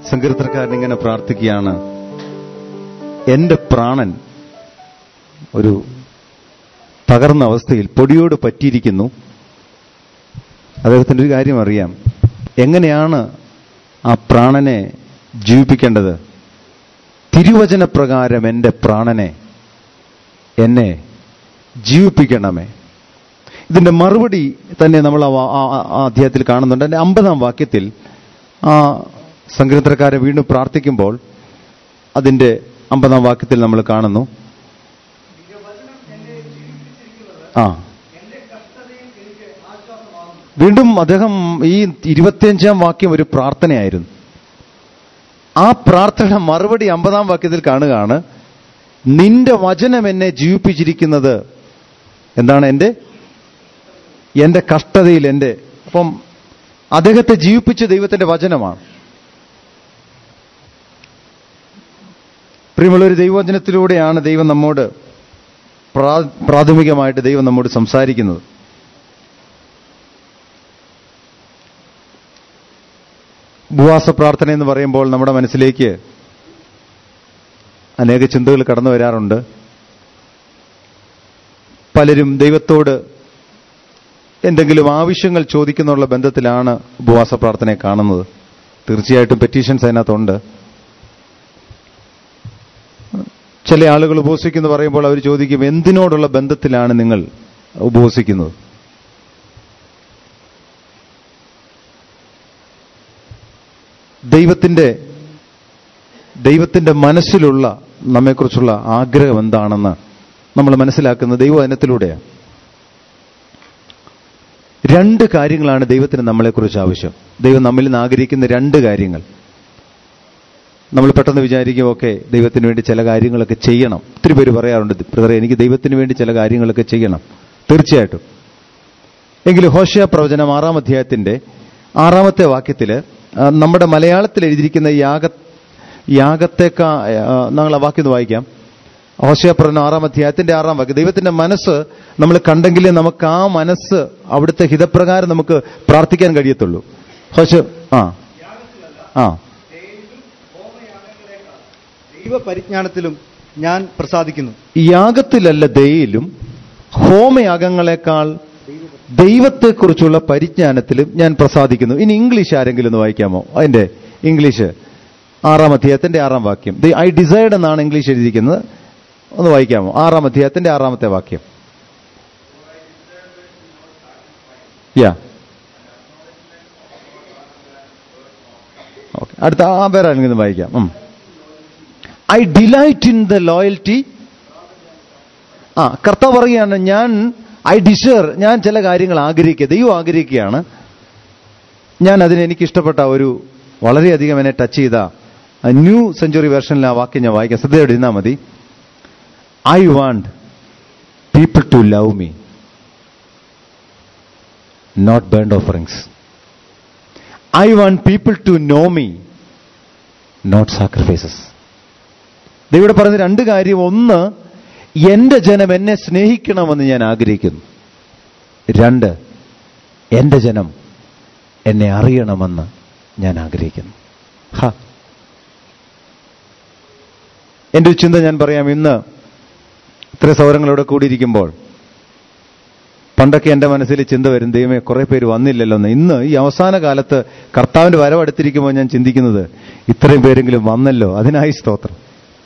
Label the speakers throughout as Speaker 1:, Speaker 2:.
Speaker 1: സങ്കീർത്തനക്കാരൻ ഇങ്ങനെ പ്രാർത്ഥിക്കുകയാണ് എന്റെ പ്രാണൻ ഒരു തകർന്ന അവസ്ഥയിൽ പൊടിയോട് പറ്റിയിരിക്കുന്നു അദ്ദേഹത്തിന്റെ ഒരു കാര്യം അറിയാം എങ്ങനെയാണ് ആ പ്രാണനെ ജീവിപ്പിക്കേണ്ടത് തിരുവചനപ്രകാരം എൻ്റെ പ്രാണനെ എന്നെ ജീവിപ്പിക്കണമേ ഇതിന്റെ മറുപടി തന്നെ നമ്മൾ ആ വാ- ആ- ആ- ആ അധ്യായത്തിൽ കാണുന്നുണ്ട് എൻ്റെ അമ്പതാം വാക്യത്തിൽ ആ സങ്കീർത്തനക്കാരെ വീണ്ടും പ്രാർത്ഥിക്കുമ്പോൾ അതിന്റെ അമ്പതാം വാക്യത്തിൽ നമ്മൾ കാണുന്നു ആ വീണ്ടും അദ്ദേഹം ഈ ഇരുപത്തിയഞ്ചാം വാക്യം ഒരു പ്രാർത്ഥനയായിരുന്നു ആ പ്രാർത്ഥന മറുപടി അമ്പതാം വാക്യത്തിൽ കാണുകയാണ് നിന്റെ വചനം എന്നെ ജീവിപ്പിച്ചിരിക്കുന്നത് എന്താണ് എൻ്റെ എൻ്റെ കഷ്ടതയിൽ എൻ്റെ അപ്പം അദ്ദേഹത്തെ ജീവിപ്പിച്ച ദൈവത്തിന്റെ വചനമാണ് പ്രിയമുള്ള ഒരു ദൈവവചനത്തിലൂടെയാണ് ദൈവം നമ്മോട് പ്രാ- പ്രാഥമികമായിട്ട് ദൈവം നമ്മോട് സംസാരിക്കുന്നത് ഉപവാസ പ്രാർത്ഥന എന്ന് പറയുമ്പോൾ നമ്മുടെ മനസ്സിലേക്ക് അനേക ചിന്തകൾ കടന്നു വരാറുണ്ട് പലരും ദൈവത്തോട് എന്തെങ്കിലും ആവശ്യങ്ങൾ ചോദിക്കുന്നുള്ള ബന്ധത്തിലാണ് ഉപവാസ പ്രാർത്ഥനയെ കാണുന്നത് തീർച്ചയായിട്ടും പെറ്റീഷൻസ് അതിനകത്തുണ്ട് ചില ആളുകൾ ഉപവസിക്കുന്നു പറയുമ്പോൾ അവർ ചോദിക്കും എന്തിനോടുള്ള ബന്ധത്തിലാണ് നിങ്ങൾ ഉപവസിക്കുന്നത് ദൈവത്തിന്റെ ദൈവത്തിന്റെ മനസ്സിലുള്ള നമ്മെക്കുറിച്ചുള്ള ആഗ്രഹം എന്താണെന്ന് നമ്മൾ മനസ്സിലാക്കുന്നത് ദൈവവചനത്തിലൂടെയാണ് രണ്ട് കാര്യങ്ങളാണ് ദൈവത്തിന് നമ്മളെക്കുറിച്ച് ആവശ്യം ദൈവം നമ്മിൽ നിന്ന് ആഗ്രഹിക്കുന്ന രണ്ട് കാര്യങ്ങൾ നമ്മൾ പെട്ടെന്ന് വിചാരിക്കും ഓക്കെ ദൈവത്തിന് വേണ്ടി ചില കാര്യങ്ങളൊക്കെ ചെയ്യണം ഒത്തിരി പേര് പറയാറുണ്ട് ബ്രദറെ എനിക്ക് ദൈവത്തിന് വേണ്ടി ചില കാര്യങ്ങളൊക്കെ ചെയ്യണം തീർച്ചയായിട്ടും എങ്കിലും ഹോഷ്യ പ്രവചനം ആറാം അധ്യായത്തിന്റെ ആറാമത്തെ വാക്യത്തില് ആ, നമ്മുടെ മലയാളത്തിൽ എഴുതിയിരിക്കുന്ന യാഗ യാഗത്തേക്കാ ആ, ഞങ്ങൾ ആ വാക്യം ഒന്ന് വായിക്കാം ഹോഷ്യ പ്രവചനം ആറാം അധ്യായത്തിന്റെ ആറാം വാക്യം ദൈവത്തിന്റെ മനസ്സ് നമ്മൾ കണ്ടെങ്കിലേ നമുക്ക് ആ മനസ്സ് അവിടുത്തെ ഹിതപ്രകാരം നമുക്ക് പ്രാർത്ഥിക്കാൻ കഴിയത്തുള്ളൂ ഹോശ ആ ആ
Speaker 2: ദൈവപരിജ്ഞാനത്തിലും ഞാൻ പ്രസാദിക്കുന്നു
Speaker 1: യാഗത്തിലല്ല ദയയിലും ഹോമയാഗങ്ങളെക്കാൾ ദൈവത്തെക്കുറിച്ചുള്ള പരിജ്ഞാനത്തിലും ഞാൻ പ്രസാദിക്കുന്നു ഇനി ഇംഗ്ലീഷ് ആരെങ്കിലും ഒന്ന് വായിക്കാമോ അതിന്റെ ഇംഗ്ലീഷ് ആറാം അധ്യായത്തിന്റെ ആറാം വാക്യം ഐ ഡിസൈഡ് എന്നാണ് ഇംഗ്ലീഷ് എഴുതിയിരിക്കുന്നത് ഒന്ന് വായിക്കാമോ ആറാം അധ്യായത്തിന്റെ ആറാമത്തെ വാക്യം യാ ഓക്കെ അടുത്ത ആ വേറെ ആരെങ്കിലും വായിക്കാം I delight in the loyalty ആ കർത്താവ് പറയുകയാണ് ഞാൻ ഐ ഡിസേർ ഞാൻ ചില കാര്യങ്ങൾ ആഗ്രഹിക്കുക ദൈവം ആഗ്രഹിക്കുകയാണ് ഞാൻ അതിന് എനിക്ക് ഇഷ്ടപ്പെട്ട ഒരു വളരെയധികം എന്നെ ടച്ച് ചെയ്ത ന്യൂ സെഞ്ചുറി വേർഷനിൽ ആ വാക്യം ഞാൻ വായിക്കാം ശ്രദ്ധയോടെ ഇരുന്നാൽ മതി I want people to love me not burned offerings I want people to know me not sacrifices ദൈവയുടെ പറഞ്ഞ രണ്ട് കാര്യം ഒന്ന് എന്റെ ജനം എന്നെ സ്നേഹിക്കണമെന്ന് ഞാൻ ആഗ്രഹിക്കുന്നു രണ്ട് എന്റെ ജനം എന്നെ അറിയണമെന്ന് ഞാൻ ആഗ്രഹിക്കുന്നു ഹ എന്റെ ഒരു ചിന്ത ഞാൻ പറയാം ഇന്ന് ഇത്ര സൗരങ്ങളോടെ കൂടിയിരിക്കുമ്പോൾ പണ്ടൊക്കെ എന്റെ മനസ്സിൽ ചിന്ത വരും ദൈവമേ കുറെ പേര് വന്നില്ലല്ലോ എന്ന് ഇന്ന് ഈ അവസാന കാലത്ത് കർത്താവിന്റെ വരവടുത്തിരിക്കുമ്പോൾ ഞാൻ ചിന്തിക്കുന്നത് ഇത്രയും പേരെങ്കിലും വന്നല്ലോ അതിനായി സ്തോത്രം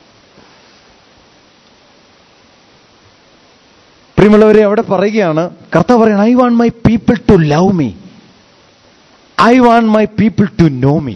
Speaker 1: പ്രിയമുള്ളവരെ അവിടെ പറയുകയാണ് കർത്താവ് പറയാണ് I want my people to love me I want my people to know me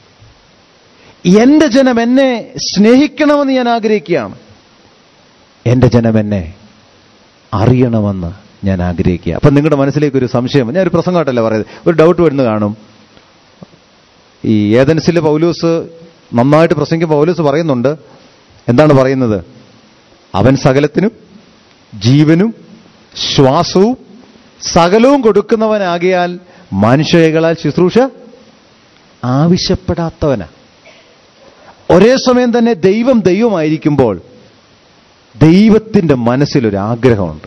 Speaker 1: എന്റെ ജനം എന്നെ സ്നേഹിക്കണമെന്ന് ഞാൻ ആഗ്രഹിക്കുകയാണ് എന്റെ ജനം എന്നെ അറിയണമെന്ന് ഞാൻ ആഗ്രഹിക്കുക അപ്പൊ നിങ്ങളുടെ മനസ്സിലേക്ക് ഒരു സംശയം ഞാൻ ഒരു പ്രസംഗമായിട്ടല്ല പറയുന്നത് ഒരു ഡൗട്ട് വരുന്ന കാണും ഈ ഏതൻസിലെ പൗലൂസ് നന്നായിട്ട് പ്രസംഗിക്കുമ്പോൾ പൗലൂസ് പറയുന്നുണ്ട് എന്താണ് പറയുന്നത് അവൻ സകലത്തിനും ജീവനും ശ്വാസവും സകലവും കൊടുക്കുന്നവനാകിയാൽ മനുഷ്യകളാൽ ശുശ്രൂഷ ആവശ്യപ്പെടാത്തവനാ ഒരേ സമയം തന്നെ ദൈവം ദൈവമായിരിക്കുമ്പോൾ ദൈവത്തിന്റെ മനസ്സിലൊരു ആഗ്രഹമുണ്ട്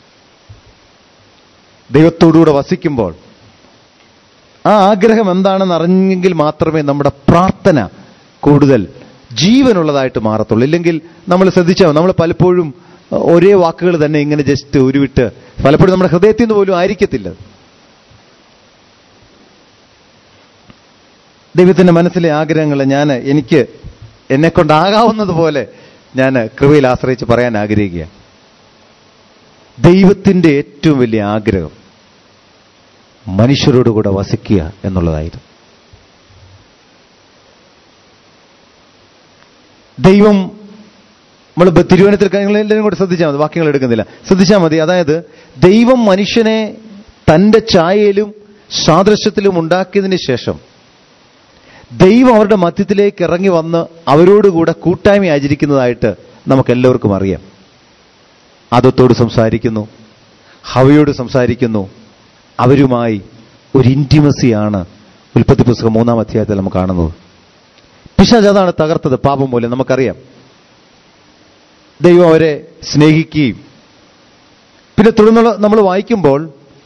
Speaker 1: ദൈവത്തോടുകൂടെ വസിക്കുമ്പോൾ ആ ആഗ്രഹം എന്താണെന്ന് അറിഞ്ഞെങ്കിൽ മാത്രമേ നമ്മുടെ പ്രാർത്ഥന കൂടുതൽ ജീവനുള്ളതായിട്ട് മാറത്തുള്ളൂ ഇല്ലെങ്കിൽ നമ്മൾ ശ്രദ്ധിച്ചാൽ നമ്മൾ പലപ്പോഴും ഒരേ വാക്കുകൾ തന്നെ ഇങ്ങനെ ജസ്റ്റ് ഉരുവിട്ട് പലപ്പോഴും നമ്മുടെ ഹൃദയത്തിൽ നിന്ന് പോലും ആയിരിക്കത്തില്ല ദൈവത്തിന്റെ മനസ്സിലെ ആഗ്രഹങ്ങൾ ഞാൻ എനിക്ക് എന്നെ കൊണ്ടാകാവുന്നതുപോലെ ഞാൻ കൃപയിൽ ആശ്രയിച്ച് പറയാൻ ആഗ്രഹിക്കുക ദൈവത്തിന്റെ ഏറ്റവും വലിയ ആഗ്രഹം മനുഷ്യരോടുകൂടെ വസിക്കുക എന്നുള്ളതായിരുന്നു ദൈവം നമ്മൾ തിരുവനന്തപുരത്തിൽ നിങ്ങൾ എല്ലാവരും കൂടെ ശ്രദ്ധിച്ചാൽ മതി വാക്യങ്ങൾ എടുക്കുന്നില്ല ശ്രദ്ധിച്ചാൽ മതി അതായത് ദൈവം മനുഷ്യനെ തന്റെ ഛായയിലും സാദൃശ്യത്തിലും ഉണ്ടാക്കിയതിന് ശേഷം ദൈവം അവരുടെ മധ്യത്തിലേക്ക് ഇറങ്ങി വന്ന് അവരോടുകൂടെ കൂട്ടായ്മ ആചരിക്കുന്നതായിട്ട് നമുക്ക് എല്ലാവർക്കും അറിയാം ആദത്തോട് സംസാരിക്കുന്നു ഹവയോട് സംസാരിക്കുന്നു അവരുമായി ഒരു ഇൻറ്റിമസിയാണ് ഉൽപ്പത്തി പുസ്തകം മൂന്നാം അധ്യായത്തിൽ നമുക്ക് കാണുന്നത് പിശാജ് അതാണ് തകർത്തത് പാപം മൂലം നമുക്കറിയാം ദൈവം അവരെ സ്നേഹിക്കുകയും പിന്നെ തുടർന്നുള്ള നമ്മൾ വായിക്കുമ്പോൾ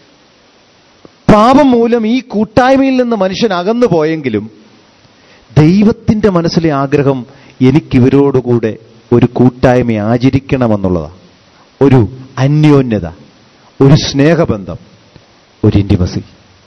Speaker 1: പാപം മൂലം ഈ കൂട്ടായ്മയിൽ നിന്ന് മനുഷ്യൻ അകന്നു പോയെങ്കിലും ദൈവത്തിന്റെ മനസ്സിലെ ആഗ്രഹം എനിക്കിവരോടുകൂടെ ഒരു കൂട്ടായ്മ ആചരിക്കണമെന്നുള്ളതാണ് ഒരു അന്യോന്യത ഒരു സ്നേഹബന്ധം ഒരു ഇൻറ്റിമസി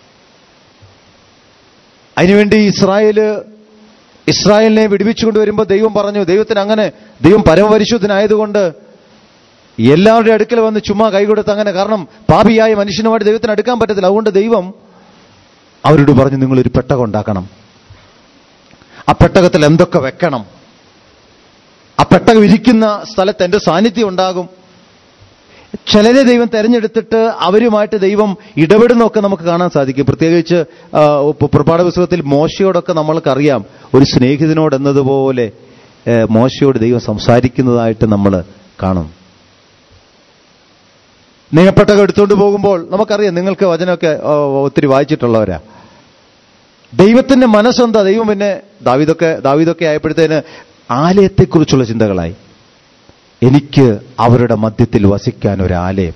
Speaker 1: അതിനുവേണ്ടി ഇസ്രായേല് ഇസ്രായേലിനെ വിടുവിച്ചുകൊണ്ട് വരുമ്പോൾ ദൈവം പറഞ്ഞു ദൈവത്തിന് അങ്ങനെ ദൈവം പരമപരിശുദ്ധനായതുകൊണ്ട് എല്ലാവരുടെ അടുക്കൽ വന്ന് ചുമ്മാ കൈകൊടുത്ത് അങ്ങനെ കാരണം പാപിയായ മനുഷ്യനുമായിട്ട് ദൈവത്തിന് അടുക്കാൻ പറ്റത്തില്ല അതുകൊണ്ട് ദൈവം അവരോട് പറഞ്ഞു നിങ്ങളൊരു പെട്ടകം ഉണ്ടാക്കണം ആ പെട്ടകത്തിൽ എന്തൊക്കെ വെക്കണം ആ പെട്ടകം ഇരിക്കുന്ന സ്ഥലത്ത് എന്റെ സാന്നിധ്യം ഉണ്ടാകും ചിലരെ ദൈവം തെരഞ്ഞെടുത്തിട്ട് അവരുമായിട്ട് ദൈവം ഇടപെടുന്നൊക്കെ നമുക്ക് കാണാൻ സാധിക്കും പ്രത്യേകിച്ച് ആ, പു- പുറപ്പാട് പുസ്തകത്തിൽ മോശയോടൊക്കെ നമ്മൾക്കറിയാം ഒരു സ്നേഹിതനോട് എന്നതുപോലെ ഏ, മോശയോട് ദൈവം സംസാരിക്കുന്നതായിട്ട് നമ്മൾ കാണും നിയമപ്പെട്ടകം എടുത്തുകൊണ്ട് പോകുമ്പോൾ നമുക്കറിയാം നിങ്ങൾക്ക് വചനമൊക്കെ ആ, ഒത്തിരി വായിച്ചിട്ടുള്ളവരാ ദൈവത്തിന്റെ മനസ്സെന്താ ദൈവം പിന്നെ ദാവിതൊക്കെ ദാവിതൊക്കെ ആയപ്പോഴത്തേന് ആലയത്തെക്കുറിച്ചുള്ള ചിന്തകളായി എനിക്ക് അവരുടെ മധ്യത്തിൽ വസിക്കാൻ ഒരു ആലയം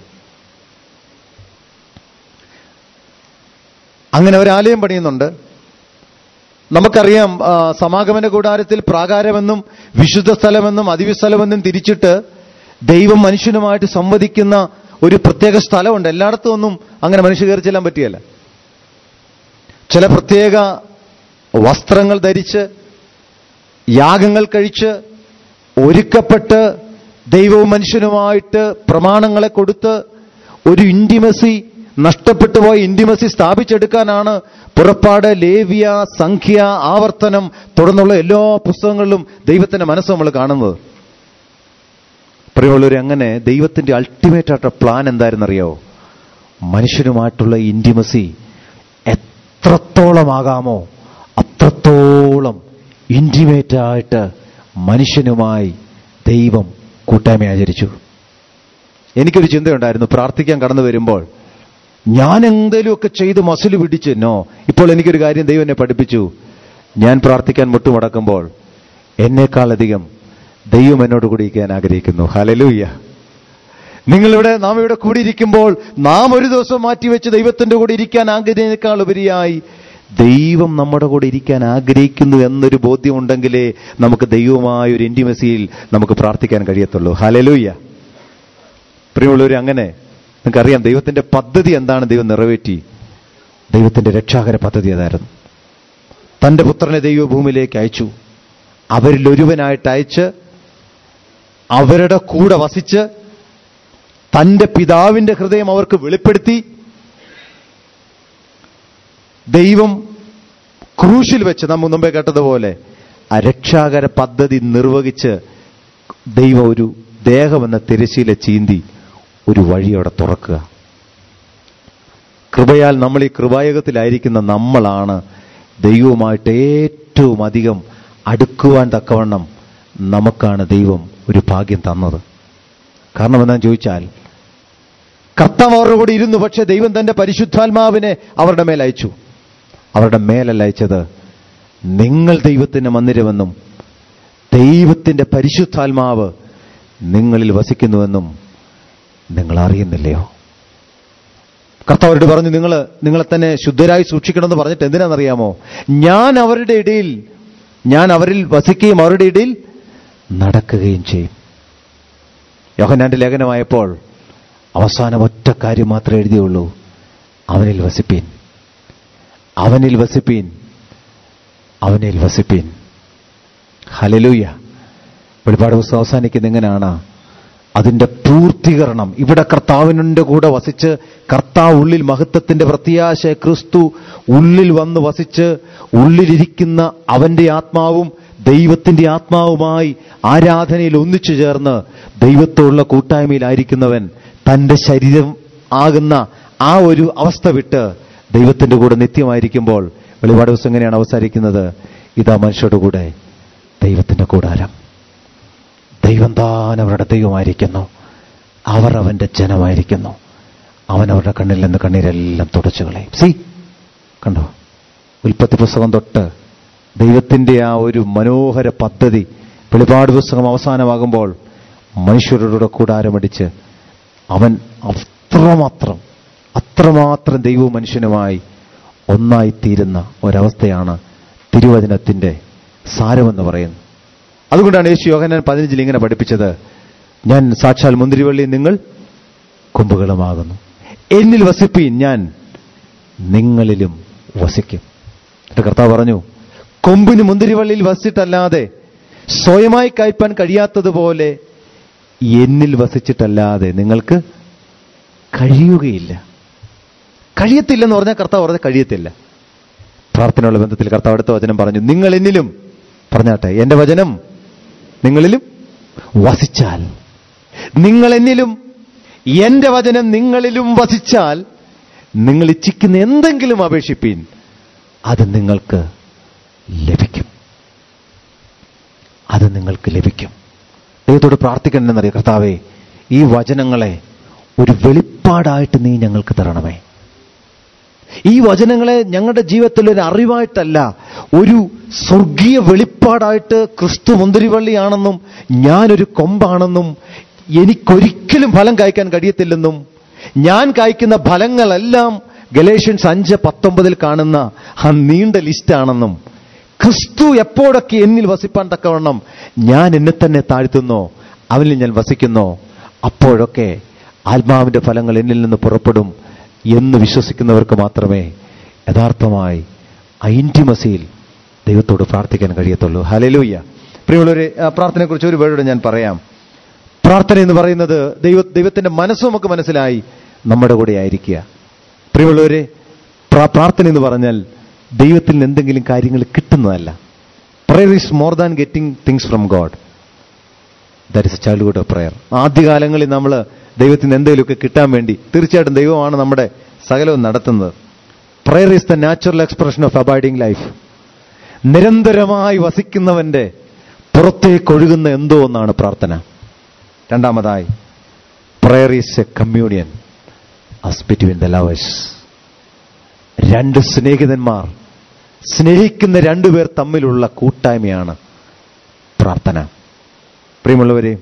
Speaker 1: അങ്ങനെ ഒരു ആലയം പണിയുന്നുണ്ട് നമുക്കറിയാം ആ, സമാഗമന കൂടാരത്തിൽ പ്രാകാരമെന്നും വിശുദ്ധ സ്ഥലമെന്നും അതിവിസ്ഥലമെന്നും തിരിച്ചിട്ട് ദൈവം മനുഷ്യനുമായിട്ട് സംവദിക്കുന്ന ഒരു പ്രത്യേക സ്ഥലമുണ്ട് എല്ലായിടത്തും ഒന്നും അങ്ങനെ മനുഷ്യ കയറി ചെല്ലാൻ പറ്റിയല്ല ചില പ്രത്യേക വസ്ത്രങ്ങൾ ധരിച്ച് യാഗങ്ങൾ കഴിച്ച് ഒരുക്കപ്പെട്ട് ദൈവവും മനുഷ്യനുമായിട്ട് പ്രമാണങ്ങളെ കൊടുത്ത് ഒരു ഇൻറ്റിമസി നഷ്ടപ്പെട്ടു പോയ ഇൻറ്റിമസി സ്ഥാപിച്ചെടുക്കാനാണ് പുറപ്പാട് ലേവ്യ സംഖ്യ ആവർത്തനം തുടർന്നുള്ള എല്ലാ പുസ്തകങ്ങളിലും ദൈവത്തിന്റെ മനസ്സ് നമ്മൾ കാണുന്നത് പ്രിയമുള്ളവരെ അങ്ങനെ ദൈവത്തിന്റെ അൾട്ടിമേറ്റ് ആയിട്ടുള്ള പ്ലാൻ എന്തായിരുന്നറിയോ മനുഷ്യനുമായിട്ടുള്ള ഇൻറ്റിമസി എത്രത്തോളമാകാമോ അത്രത്തോളം ഇൻറ്റിമേറ്റ് ആയിട്ട് മനുഷ്യനുമായി ദൈവം കൂട്ടായ്മ ആചരിച്ചു എനിക്കൊരു ചിന്തയുണ്ടായിരുന്നു പ്രാർത്ഥിക്കാൻ കടന്നു വരുമ്പോൾ ഞാൻ എന്തെങ്കിലുമൊക്കെ ചെയ്ത് മസിൽ പിടിച്ച് നോ ഇപ്പോൾ എനിക്കൊരു കാര്യം ദൈവം എന്നെ പഠിപ്പിച്ചു ഞാൻ പ്രാർത്ഥിക്കാൻ മുട്ടുമടക്കുമ്പോൾ എന്നേക്കാളധികം ദൈവം എന്നോട് കൂടി ഇരിക്കാൻ ആഗ്രഹിക്കുന്നു ഹലലൂയ്യ നിങ്ങളിവിടെ നാം ഇവിടെ കൂടിയിരിക്കുമ്പോൾ നാം ഒരു ദിവസം മാറ്റിവെച്ച് ദൈവത്തിന്റെ കൂടെ ഇരിക്കാൻ ആഗ്രഹിക്കുന്നതിനേക്കാൾ ഉപരിയായി ദൈവം നമ്മുടെ കൂടെ ഇരിക്കാൻ ആഗ്രഹിക്കുന്നു എന്നൊരു ബോധ്യമുണ്ടെങ്കിലേ നമുക്ക് ദൈവമായ ഒരു ഇന്റിമസിയിൽ നമുക്ക് പ്രാർത്ഥിക്കാൻ കഴിയത്തുള്ളൂ ഹലലൂയ്യ പ്രിയമുള്ളവർ അങ്ങനെ നിങ്ങൾക്കറിയാം ദൈവത്തിന്റെ പദ്ധതി എന്താണ് ദൈവം നിറവേറ്റി ദൈവത്തിന്റെ രക്ഷാകര പദ്ധതി അതായിരുന്നു തന്റെ പുത്രനെ ദൈവഭൂമിയിലേക്ക് അയച്ചു അവരിൽ ഒരുവനായിട്ട് അയച്ച് അവരുടെ കൂടെ വസിച്ച് തന്റെ പിതാവിന്റെ ഹൃദയം അവർക്ക് വെളിപ്പെടുത്തി ദൈവം ക്രൂശിൽ വെച്ച് നമ്മൾ മുമ്പേ കേട്ടതുപോലെ ആ രക്ഷാകര പദ്ധതി നിർവഹിച്ച് ദൈവം ഒരു ദേഹമെന്ന തിരശീല ചീന്തി ഒരു വഴിയോടെ തുറക്കുക കൃപയാൽ നമ്മൾ ഈ കൃപായുഗത്തിലായിരിക്കുന്ന നമ്മളാണ് ദൈവവുമായിട്ട് ഏറ്റവും അധികം അടുക്കുവാൻ തക്കവണ്ണം നമുക്കാണ് ദൈവം ഒരു ഭാഗ്യം തന്നത് കാരണം എന്താണെന്ന് ചോദിച്ചാൽ കർത്താവ് അവരുടെ കൂടെ ഇരുന്നു പക്ഷെ ദൈവം തന്റെ പരിശുദ്ധാത്മാവിനെ അവരുടെ മേൽ അയച്ചു അവരുടെ മേലല്ല അയച്ചത് നിങ്ങൾ ദൈവത്തിന്റെ മന്ദിരമെന്നും ദൈവത്തിന്റെ പരിശുദ്ധാത്മാവ് നിങ്ങളിൽ വസിക്കുന്നുവെന്നും നിങ്ങൾ അറിയുന്നില്ലയോ കർത്താവരോട് പറഞ്ഞു നിങ്ങൾ നിങ്ങളെ തന്നെ ശുദ്ധരായി സൂക്ഷിക്കണമെന്ന് പറഞ്ഞിട്ട് എന്തിനാണെന്നറിയാമോ ഞാൻ അവരുടെ ഇടയിൽ ഞാൻ അവരിൽ വസിക്കുകയും അവരുടെ ഇടയിൽ നടക്കുകയും ചെയ്യും യോഹന്നാന്റെ ലേഖനമായപ്പോൾ അവസാനം ഒറ്റ കാര്യം മാത്രമേ എഴുതിയുള്ളൂ അവനിൽ വസിപ്പീൻ അവനിൽ വസിപ്പീൻ അവനിൽ വസിപ്പീൻ ഹലലൂയ വെളിപാട് പുസ്തകം അവസാനിക്കുന്ന എങ്ങനെയാണ് അതിന്റെ പൂർത്തീകരണം ഇവിടെ കർത്താവിനുടെ കൂടെ വസിച്ച് കർത്താവ് ഉള്ളിൽ മഹത്വത്തിന്റെ പ്രത്യാശ ക്രിസ്തു ഉള്ളിൽ വന്ന് വസിച്ച് ഉള്ളിലിരിക്കുന്ന അവന്റെ ആത്മാവും ദൈവത്തിന്റെ ആത്മാവുമായി ആരാധനയിൽ ഒന്നിച്ചു ചേർന്ന് ദൈവത്തോടുള്ള കൂട്ടായ്മയിലായിരിക്കുന്നവൻ തന്റെ ശരീരം ആകുന്ന ആ ഒരു അവസ്ഥ വിട്ട് ദൈവത്തിന്റെ കൂടെ നിത്യമായിരിക്കുമ്പോൾ വെളിപാട് ദിവസം എങ്ങനെയാണ് അവസാനിക്കുന്നത് ഇതാ മനുഷ്യരുടെ കൂടെ ദൈവത്തിന്റെ കൂടാരം ദൈവം താൻ അവരുടെ ദൈവമായിരിക്കുന്നു അവർ അവന്റെ ജനമായിരിക്കുന്നു അവൻ അവരുടെ കണ്ണിൽ നിന്ന് കണ്ണീരെല്ലാം തുടച്ചു കളയും സി കണ്ടോ ഉൽപ്പത്തി പുസ്തകം തൊട്ട് ദൈവത്തിന്റെ ആ ഒരു മനോഹര പദ്ധതി വെളിപാട് പുസ്തകം അവസാനമാകുമ്പോൾ മനുഷ്യരുടെ കൂടാരമടിച്ച് അവൻ അത്രമാത്രം അത്രമാത്രം ദൈവവും മനുഷ്യനുമായി ഒന്നായിത്തീരുന്ന ഒരവസ്ഥയാണ് തിരുവചനത്തിന്റെ സാരമെന്ന് പറയുന്നത് അതുകൊണ്ടാണ് യേശു യോഹന്നാൻ പതിനഞ്ചിൽ ഇങ്ങനെ പഠിപ്പിച്ചത് ഞാൻ സാക്ഷാൽ മുന്തിരിവള്ളി നിങ്ങൾ കൊമ്പുകളുമാകുന്നു എന്നിൽ വസിപ്പീൻ ഞാൻ നിങ്ങളിലും വസിക്കും എന്നിട്ട് കർത്താവ് പറഞ്ഞു കൊമ്പിന് മുന്തിരിവള്ളിയിൽ വസിച്ചിട്ടല്ലാതെ സ്വയമായി കയപ്പാൻ കഴിയാത്തതുപോലെ എന്നിൽ വസിച്ചിട്ടല്ലാതെ നിങ്ങൾക്ക് കഴിയുകയില്ല കഴിയത്തില്ലെന്ന് പറഞ്ഞാൽ കർത്താവ് പറഞ്ഞാൽ കഴിയത്തില്ല പ്രാർത്ഥനയുള്ള ബന്ധത്തിൽ കർത്താവ് അടുത്ത വചനം പറഞ്ഞു നിങ്ങൾ എന്നിലും പറഞ്ഞാട്ടെ എന്റെ വചനം നിങ്ങളിലും വസിച്ചാൽ നിങ്ങൾ എന്നിലും എന്റെ വചനം നിങ്ങളിലും വസിച്ചാൽ നിങ്ങൾ ഇച്ഛിക്കുന്ന എന്തെങ്കിലും അപേക്ഷിപ്പീൻ അത് നിങ്ങൾക്ക് ലഭിക്കും അത് നിങ്ങൾക്ക് ലഭിക്കും ദൈവത്തോട് പ്രാർത്ഥിക്കണമെന്നറിയ കർത്താവേ ഈ വചനങ്ങളെ ഒരു വെളിപ്പാടായിട്ട് നീ ഞങ്ങൾക്ക് തരണമേ ഈ വചനങ്ങളെ ഞങ്ങളുടെ ജീവിതത്തിൽ ഒരു അറിവായിട്ടല്ല ഒരു സ്വർഗീയ വെളിപ്പാടായിട്ട് ക്രിസ്തു മുന്തിരിവള്ളിയാണെന്നും ഞാനൊരു കൊമ്പാണെന്നും എനിക്കൊരിക്കലും ഫലം കായ്ക്കാൻ കഴിയത്തില്ലെന്നും ഞാൻ കായ്ക്കുന്ന ഫലങ്ങളെല്ലാം ഗലേഷ്യൻസ് അഞ്ച് പത്തൊമ്പതിൽ കാണുന്ന ആ നീണ്ട ലിസ്റ്റാണെന്നും ക്രിസ്തു എപ്പോഴൊക്കെ എന്നിൽ വസിപ്പാൻ തക്കവണ്ണം ഞാൻ എന്നെ തന്നെ താഴ്ത്തുന്നോ അവനിൽ ഞാൻ വസിക്കുന്നോ അപ്പോഴൊക്കെ ആത്മാവിന്റെ ഫലങ്ങൾ എന്നിൽ നിന്ന് പുറപ്പെടും എന്ന് വിശ്വസിക്കുന്നവർക്ക് മാത്രമേ യഥാർത്ഥമായി ആ ഇൻറ്റിമസിയിൽ ദൈവത്തോട് പ്രാർത്ഥിക്കാൻ കഴിയത്തുള്ളൂ ഹലലൂയ്യ പ്രിയമുള്ളവരെ ആ പ്രാർത്ഥനയെക്കുറിച്ച് ഒരു വേർഡ് ഞാൻ പറയാം പ്രാർത്ഥന എന്ന് പറയുന്നത് ദൈവ ദൈവത്തിന്റെ മനസ്സ് നമുക്ക് മനസ്സിലായി നമ്മുടെ കൂടെ ആയിരിക്കുക പ്രിയമുള്ളവരെ പ്രാ- പ്രാർത്ഥന എന്ന് പറഞ്ഞാൽ ദൈവത്തിൽ നിന്ന് എന്തെങ്കിലും കാര്യങ്ങൾ കിട്ടുന്നതല്ല prayer is more than getting things from God that is childhood of prayer ആദ്യകാലങ്ങളിൽ നമ്മൾ ദൈവത്തിൽ നിന്ന് എന്തെങ്കിലുമൊക്കെ കിട്ടാൻ വേണ്ടി തീർച്ചയായിട്ടും ദൈവമാണ് നമ്മുടെ സകലവും നടത്തുന്നത് prayer is the natural expression of abiding life നിരന്തരമായി വസിക്കുന്നവന്റെ പുറത്തേക്കൊഴുകുന്ന എന്തോ ഒന്നാണ് പ്രാർത്ഥന രണ്ടാമതായി prayer is a communion as between the lovers രണ്ട് സ്നേഹിതന്മാർ സ്നേഹിക്കുന്ന രണ്ടുപേർ തമ്മിലുള്ള കൂട്ടായ്മയാണ് പ്രാർത്ഥന പ്രിയമുള്ളവരെ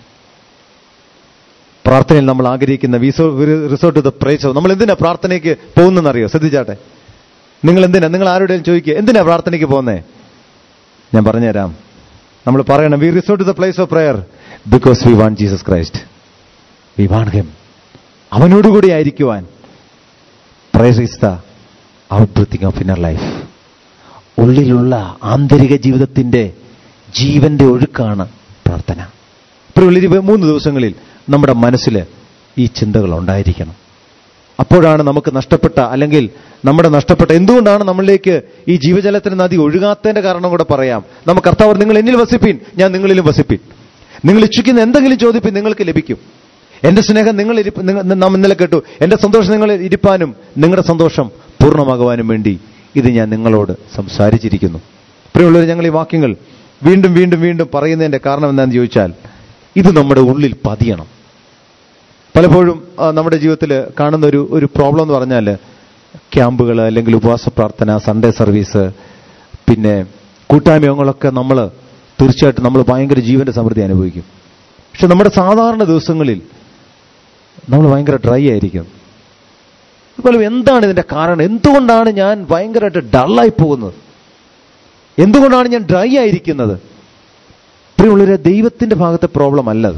Speaker 1: പ്രാർത്ഥനയിൽ നമ്മൾ ആഗ്രഹിക്കുന്ന റിസോർട്ട് ദ പ്രേസ് നമ്മൾ എന്തിനാ പ്രാർത്ഥനയ്ക്ക് പോകുന്നറിയോ ശ്രദ്ധിച്ചാട്ടെ നിങ്ങൾ എന്തിനാ നിങ്ങൾ ആരോടെയും ചോദിക്കുക എന്തിനാ പ്രാർത്ഥനയ്ക്ക് പോകുന്നേ ഞാൻ പറഞ്ഞുതരാം നമ്മൾ പറയണം we resort the place of prayer because we want Jesus Christ we want him അവനോടുകൂടി ആയിരിക്കുവാൻ prayer is the out breathing of inner life ഉള്ളിലുള്ള ആന്തരിക ജീവിതത്തിന്റെ ജീവന്റെ ഒഴുക്കാണ് പ്രാർത്ഥന ഇപ്പോൾ ഉള്ളിൽ മൂന്ന് ദിവസങ്ങളിൽ നമ്മുടെ മനസ്സിൽ ഈ ചിന്തകൾ ഉണ്ടായിരിക്കണം അപ്പോഴാണ് നമുക്ക് നഷ്ടപ്പെട്ട അല്ലെങ്കിൽ നമ്മുടെ നഷ്ടപ്പെട്ട എന്തുകൊണ്ടാണ് നമ്മളിലേക്ക് ഈ ജീവജലത്തിന് നദി ഒഴുകാത്തതിന്റെ കാരണം കൂടെ പറയാം നമുക്ക് കർത്താവ് നിങ്ങൾ എന്നിൽ വസിപ്പീൻ ഞാൻ നിങ്ങളിലും വസിപ്പീൻ നിങ്ങൾ ഇച്ഛിക്കുന്ന എന്തെങ്കിലും ചോദിപ്പിൻ നിങ്ങൾക്ക് ലഭിക്കും എന്റെ സ്നേഹം നിങ്ങൾ ഇരിപ്പ- നിങ്ങൾ- നാം ഇന്നലെ കേട്ടു എന്റെ സന്തോഷം നിങ്ങൾ ഇരിപ്പാനും നിങ്ങളുടെ സന്തോഷം പൂർണ്ണമാകുവാനും വേണ്ടി ഇത് ഞാൻ നിങ്ങളോട് സംസാരിച്ചിരിക്കുന്നു പ്രിയമുള്ളവർ ഞങ്ങൾ ഈ വാക്യങ്ങൾ വീണ്ടും വീണ്ടും വീണ്ടും പറയുന്നതിന്റെ കാരണം എന്താണെന്ന് ചോദിച്ചാൽ ഇത് നമ്മുടെ ഉള്ളിൽ പതിയണം പലപ്പോഴും ആ, നമ്മുടെ ജീവിതത്തിൽ കാണുന്ന ഒരു ഒരു പ്രോബ്ലം എന്ന് പറഞ്ഞാൽ ക്യാമ്പുകൾ അല്ലെങ്കിൽ ഉപവാസ പ്രാർത്ഥന സൺഡേ സർവീസ് പിന്നെ കൂട്ടായ്മകളൊക്കെ നമ്മൾ തീർച്ചയായിട്ടും നമ്മൾ ഭയങ്കര ജീവന്റെ സമൃദ്ധി അനുഭവിക്കും പക്ഷെ നമ്മുടെ സാധാരണ ദിവസങ്ങളിൽ നമ്മൾ ഭയങ്കര ഡ്രൈ ആയിരിക്കും അതുപോലെ എന്താണ് ഇതിന്റെ കാരണം എന്തുകൊണ്ടാണ് ഞാൻ ഭയങ്കരമായിട്ട് ഡള്ളായി പോകുന്നത് എന്തുകൊണ്ടാണ് ഞാൻ ഡ്രൈ ആയിരിക്കുന്നത് പ്രിയമുള്ളവരെ ദൈവത്തിന്റെ ഭാഗത്തെ പ്രോബ്ലം അല്ലത്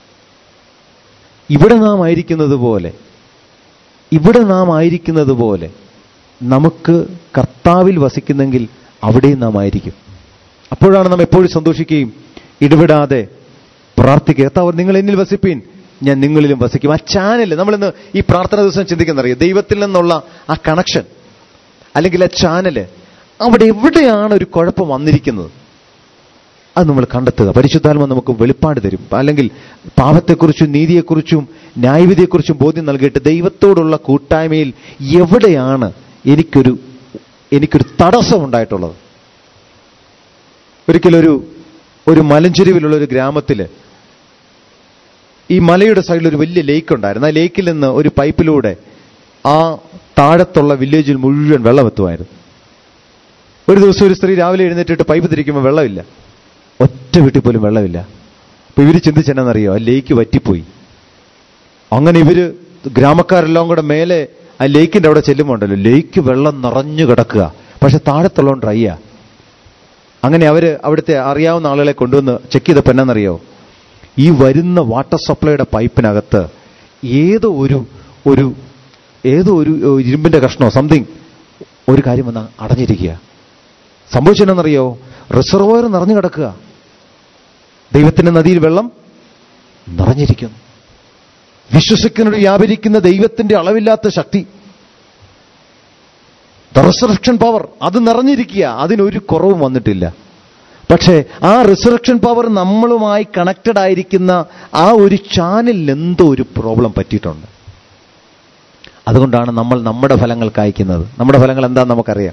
Speaker 1: ഇവിടെ നാം ആയിരിക്കുന്നത് പോലെ ഇവിടെ നാം ആയിരിക്കുന്നത് പോലെ നമുക്ക് കർത്താവിൽ വസിക്കുന്നെങ്കിൽ അവിടെയും നാം ആയിരിക്കും അപ്പോഴാണ് നാം എപ്പോഴും സന്തോഷിക്കുകയും ഇടപെടാതെ പ്രാർത്ഥിക്കുക കർത്താവ് നിങ്ങൾ എന്നിൽ വസിപ്പീൻ ഞാൻ നിങ്ങളിലും വസിക്കും ആ ചാനൽ നമ്മളിന്ന് ഈ പ്രാർത്ഥന ദിവസം ചിന്തിക്കുന്നറിയാം ദൈവത്തിൽ നിന്നുള്ള ആ കണക്ഷൻ അല്ലെങ്കിൽ ആ ചാനല് അവിടെ എവിടെയാണ് ഒരു കുഴപ്പം വന്നിരിക്കുന്നത് അത് നമ്മൾ കണ്ടെത്തുക പരിശുദ്ധാത്മ നമുക്ക് വെളിപ്പാട് തരും അല്ലെങ്കിൽ പാപത്തെക്കുറിച്ചും നീതിയെക്കുറിച്ചും ന്യായവിധിയെക്കുറിച്ചും ബോധ്യം നൽകിയിട്ട് ദൈവത്തോടുള്ള കൂട്ടായ്മയിൽ എവിടെയാണ് എനിക്കൊരു എനിക്കൊരു തടസ്സം ഉണ്ടായിട്ടുള്ളത് ഒരിക്കലൊരു ഒരു മലഞ്ചെരുവിലുള്ള ഒരു ഗ്രാമത്തിൽ ഈ മലയുടെ സൈഡിൽ ഒരു വലിയ ലേക്ക് ഉണ്ടായിരുന്നു ആ ലേക്കിൽ നിന്ന് ഒരു പൈപ്പിലൂടെ ആ താഴത്തുള്ള വില്ലേജിൽ മുഴുവൻ വെള്ളം എത്തുമായിരുന്നു ഒരു ദിവസം ഒരു സ്ത്രീ രാവിലെ എഴുന്നേറ്റിട്ട് പൈപ്പ് തിരിക്കുമ്പോൾ വെള്ളമില്ല ഒറ്റ വീട്ടിൽ പോലും വെള്ളമില്ല അപ്പൊ ഇവര് ചിന്തിച്ചെന്നറിയോ ആ ലേക്ക് വറ്റിപ്പോയി അങ്ങനെ ഇവര് ഗ്രാമക്കാരെല്ലാം കൂടെ മേലെ ആ ലേക്കിന്റെ അവിടെ ചെല്ലുമ്പോണ്ടല്ലോ ലേക്ക് വെള്ളം നിറഞ്ഞു കിടക്കുക പക്ഷെ താഴത്തുള്ളവൻ ഡ്രൈയാ അങ്ങനെ അവര് അവിടുത്തെ അറിയാവുന്ന ആളുകളെ കൊണ്ടുവന്ന് ചെക്ക് ചെയ്തപ്പോൾ എന്നാന്നറിയോ ഈ വരുന്ന വാട്ടർ സപ്ലൈയുടെ പൈപ്പിനകത്ത് ഏതോ ഒരു ഒരു ഏതോ ഒരു ഇരുമ്പിന്റെ കഷ്ണോ സംതിങ് ഒരു കാര്യം വന്ന് അടഞ്ഞിരിക്കുക സംഭവിച്ചെന്നറിയോ റിസർവോയർ നിറഞ്ഞു കിടക്കുക ദൈവത്തിന്റെ നദിയിൽ വെള്ളം നിറഞ്ഞിരിക്കുന്നു വിശ്വസിക്കുന്നതിന് വ്യാപരിക്കുന്ന ദൈവത്തിന്റെ അളവില്ലാത്ത ശക്തി ദ റിസറക്ഷൻ പവർ അത് നിറഞ്ഞിരിക്കുക അതിനൊരു കുറവും വന്നിട്ടില്ല പക്ഷേ ആ റിസറക്ഷൻ പവർ നമ്മളുമായി കണക്റ്റഡ് ആയിരിക്കുന്ന ആ ഒരു ചാനലിൽ എന്തോ ഒരു പ്രോബ്ലം പറ്റിയിട്ടുണ്ട് അതുകൊണ്ടാണ് നമ്മൾ നമ്മുടെ ഫലങ്ങൾ കായ്ക്കുന്നത് നമ്മുടെ ഫലങ്ങൾ എന്താണെന്ന് നമുക്കറിയാം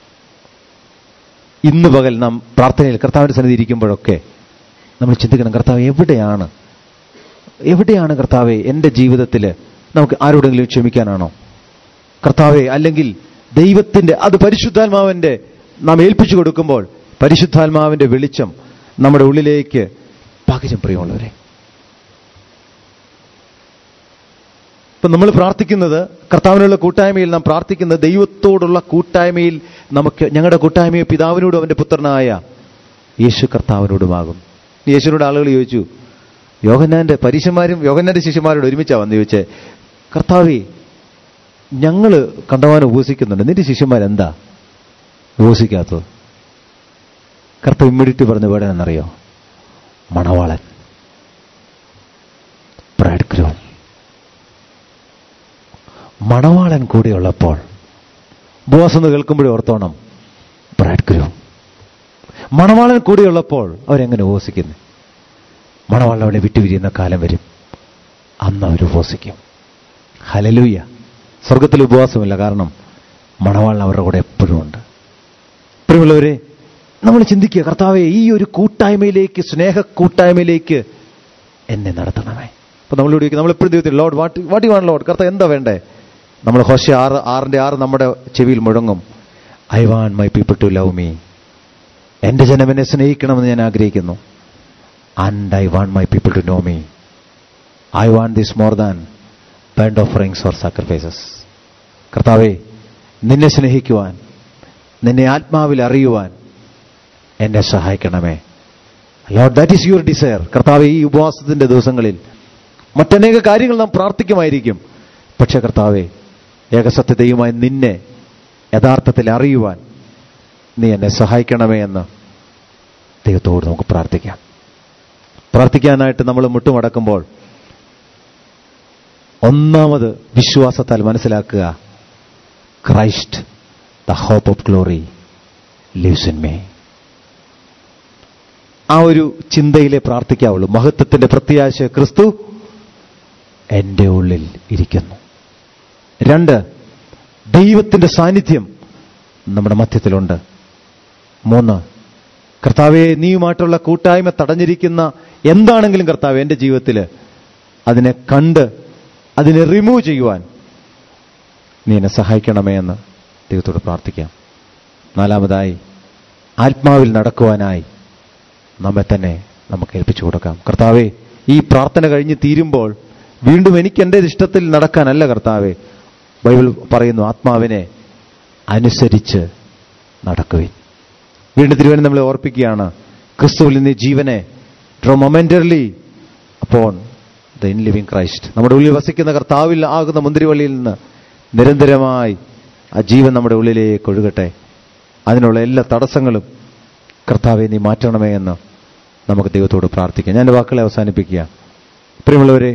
Speaker 1: ഇന്ന് പകൽ നാം പ്രാർത്ഥനയിൽ കർത്താവിന്റെ സന്നിധി ഇരിക്കുമ്പോഴൊക്കെ നമ്മൾ ചിന്തിക്കണം കർത്താവ് എവിടെയാണ് എവിടെയാണ് കർത്താവെ എൻ്റെ ജീവിതത്തിൽ നമുക്ക് ആരോടെങ്കിലും ക്ഷമിക്കാനാണോ കർത്താവെ അല്ലെങ്കിൽ ദൈവത്തിന്റെ അത് പരിശുദ്ധാത്മാവിന്റെ നാം ഏൽപ്പിച്ചു കൊടുക്കുമ്പോൾ പരിശുദ്ധാത്മാവിന്റെ വെളിച്ചം നമ്മുടെ ഉള്ളിലേക്ക് പകരും പ്രിയമുള്ളവരെ ഇപ്പൊ നമ്മൾ പ്രാർത്ഥിക്കുന്നത് കർത്താവിനുള്ള കൂട്ടായ്മയിൽ നാം പ്രാർത്ഥിക്കുന്നത് ദൈവത്തോടുള്ള കൂട്ടായ്മയിൽ നമുക്ക് ഞങ്ങളുടെ കൂട്ടായ്മയെ പിതാവിനോടും അവന്റെ പുത്രനായ യേശു കർത്താവിനോടുമാകും യേശുവിനോട് ആളുകൾ ചോദിച്ചു യോഹന്നാന്റെ പരീശന്മാരും യോഹന്നാന്റെ ശിഷ്യന്മാരോട് ഒരുമിച്ചാ വന്ന് ചോദിച്ചേ കർത്താവേ ഞങ്ങള് കണ്ടവാനം ഉപസിക്കുന്നുണ്ട് നിന്റെ ശിഷ്യന്മാരെന്താ ഉപസിക്കാത്തത് കർത്താവ് ഇമ്മീഡിയറ്റ് പറഞ്ഞ വേടൻ എന്നറിയോ മണവാളൻ ബ്രൈഡ് ഗ്രൂം മണവാളൻ കൂടെയുള്ളപ്പോൾ ബോസ് എന്ന് കേൾക്കുമ്പോഴേ ഓർത്തോണം ബ്രൈഡ് ഗ്രൂം മണവാളൻ കൂടെയുള്ളപ്പോൾ അവരെങ്ങനെ ഉപസിക്കുന്നു മണവാളൻ അവളെ വിട്ടുപിരിയുന്ന കാലം വരും അന്ന് അവർ ഉപവസിക്കും ഹലലൂയ സ്വർഗത്തിൽ ഉപവാസമില്ല കാരണം മണവാളൻ അവരുടെ കൂടെ എപ്പോഴും ഉണ്ട് പ്രിയമുള്ളവരെ നമ്മൾ ചിന്തിക്കുക കർത്താവെ ഈ ഒരു കൂട്ടായ്മയിലേക്ക് സ്നേഹ കൂട്ടായ്മയിലേക്ക് എന്നെ നടത്തണമേ അപ്പൊ നമ്മൾ ഇവിടെ നമ്മൾ എപ്പോഴും ദൈവത്തിൽ Lord what what you want Lord കർത്താവ് എന്താ വേണ്ടേ നമ്മൾ ഹോശ ആറ് ആറിന്റെ ആറ് നമ്മുടെ ചെവിയിൽ മുഴങ്ങും I want my people to love me എന്റെ ജനം എന്നെ സ്നേഹിക്കണമെന്ന് ഞാൻ ആഗ്രഹിക്കുന്നു and I want my people to know me I want this more than burnt offerings or sacrifices കർത്താവെ നിന്നെ സ്നേഹിക്കുവാൻ നിന്നെ ആത്മാവിൽ അറിയുവാൻ എന്നെ സഹായിക്കണമേ Lord that is your desire കർത്താവ് ഈ ഉപവാസത്തിന്റെ ദിവസങ്ങളിൽ മറ്റനേക കാര്യങ്ങൾ നാം പ്രാർത്ഥിക്കുമായിരിക്കും പക്ഷെ കർത്താവെ ഏകസത്യതയുമായി നിന്നെ യഥാർത്ഥത്തിൽ അറിയുവാൻ നീ എന്നെ സഹായിക്കണമേ എന്ന് ദൈവത്തോട് നമുക്ക് പ്രാർത്ഥിക്കാം പ്രാർത്ഥിക്കാനായിട്ട് നമ്മൾ മുട്ടുമടക്കുമ്പോൾ ഒന്നാമത് വിശ്വാസത്താൽ മനസ്സിലാക്കുക Christ the hope of glory lives in me ആ ഒരു ചിന്തയിലെ പ്രാർത്ഥിക്കാവുള്ളൂ മഹത്വത്തിന്റെ പ്രത്യാശ ക്രിസ്തു എന്റെ ഉള്ളിൽ ഇരിക്കുന്നു രണ്ട് ദൈവത്തിന്റെ സാന്നിധ്യം നമ്മുടെ മധ്യത്തിലുണ്ട് മൂന്ന് കർത്താവെ നീയുമായിട്ടുള്ള കൂട്ടായ്മ തടഞ്ഞിരിക്കുന്ന എന്താണെങ്കിലും കർത്താവ് എൻ്റെ ജീവിതത്തിൽ അതിനെ കണ്ട് അതിനെ റിമൂവ് ചെയ്യുവാൻ നീ എന്നെ സഹായിക്കണമേ എന്ന് ദൈവത്തോട് പ്രാർത്ഥിക്കാം നാലാമതായി ആത്മാവിൽ നടക്കുവാനായി നമ്മെ തന്നെ നമുക്ക് ഏൽപ്പിച്ചു കൊടുക്കാം കർത്താവെ ഈ പ്രാർത്ഥന കഴിഞ്ഞ് തീരുമ്പോൾ വീണ്ടും എനിക്ക് എൻ്റെ ഇഷ്ടത്തിൽ നടക്കാനല്ല കർത്താവെ ബൈബിൾ പറയുന്നു ആത്മാവിനെ അനുസരിച്ച് നടക്കുവിൻ വീണ്ടും തിരുവനന്തപുരം നമ്മളെ ഓർപ്പിക്കുകയാണ് ക്രിസ്തുവിൽ നിന്ന് ഈ ജീവനെ draw momentarily upon the indwelling Christ നമ്മുടെ ഉള്ളിൽ വസിക്കുന്ന കർത്താവിൽ ആകുന്ന മുന്തിരിവള്ളിയിൽ നിന്ന് നിരന്തരമായി ആ ജീവൻ നമ്മുടെ ഉള്ളിലേക്ക് ഒഴുകട്ടെ അതിനുള്ള എല്ലാ തടസ്സങ്ങളും കർത്താവെ നീ മാറ്റണമേ എന്ന് നമുക്ക് ദൈവത്തോട് പ്രാർത്ഥിക്കാം ഞാൻ എൻ്റെ വാക്കുകളെ അവസാനിപ്പിക്കുക പ്രിയമുള്ളവരെ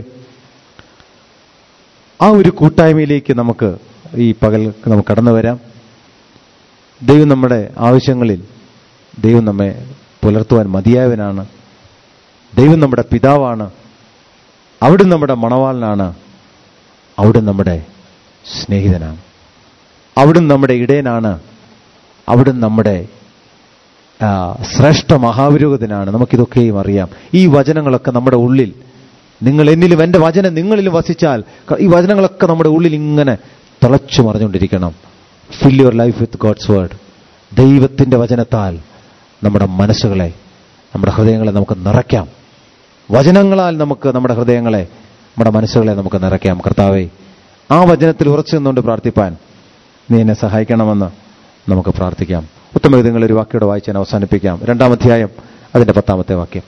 Speaker 1: ആ ഒരു കൂട്ടായ്മയിലേക്ക് നമുക്ക് ഈ പകൽ നമുക്ക് കടന്നു വരാം ദൈവം നമ്മുടെ ആവശ്യങ്ങളിൽ ദൈവം നമ്മെ പുലർത്തുവാൻ മതിയായവനാണ് ദൈവം നമ്മുടെ പിതാവാണ് അവിടുന്ന് നമ്മുടെ മണവാളനാണ് അവിടുന്ന് നമ്മുടെ സ്നേഹിതനാണ് അവിടുന്ന് നമ്മുടെ ഇടയനാണ് അവിടുന്ന് നമ്മുടെ ആ, ശ്രേഷ്ഠ മഹാപുരോഗതനാണ് നമുക്കിതൊക്കെയും അറിയാം ഈ വചനങ്ങളൊക്കെ നമ്മുടെ ഉള്ളിൽ നിങ്ങൾ എന്നിലും എൻ്റെ വചനം നിങ്ങളിലും വസിച്ചാൽ ക- ഈ വചനങ്ങളൊക്കെ നമ്മുടെ ഉള്ളിൽ ഇങ്ങനെ തിളച്ചു മറിഞ്ഞുകൊണ്ടിരിക്കണം fill your life with God's word ദൈവത്തിൻ്റെ വചനത്താൽ നമ്മുടെ മനസ്സുകളെ നമ്മുടെ ഹൃദയങ്ങളെ നമുക്ക് നിറയ്ക്കാം വചനങ്ങളാൽ നമുക്ക് നമ്മുടെ ഹൃദയങ്ങളെ നമ്മുടെ മനസ്സുകളെ നമുക്ക് നിറയ്ക്കാം കർത്താവെ ആ വചനത്തിൽ ഉറച്ചു നിന്നുകൊണ്ട് പ്രാർത്ഥിപ്പാൻ നീ എന്നെ സഹായിക്കണമെന്ന് നമുക്ക് പ്രാർത്ഥിക്കാം ഉത്തമവിധങ്ങൾ ഒരു വാക്യോടെ വായിച്ചാൻ അവസാനിപ്പിക്കാം രണ്ടാം അധ്യായം അതിന്റെ പത്താമത്തെ വാക്യം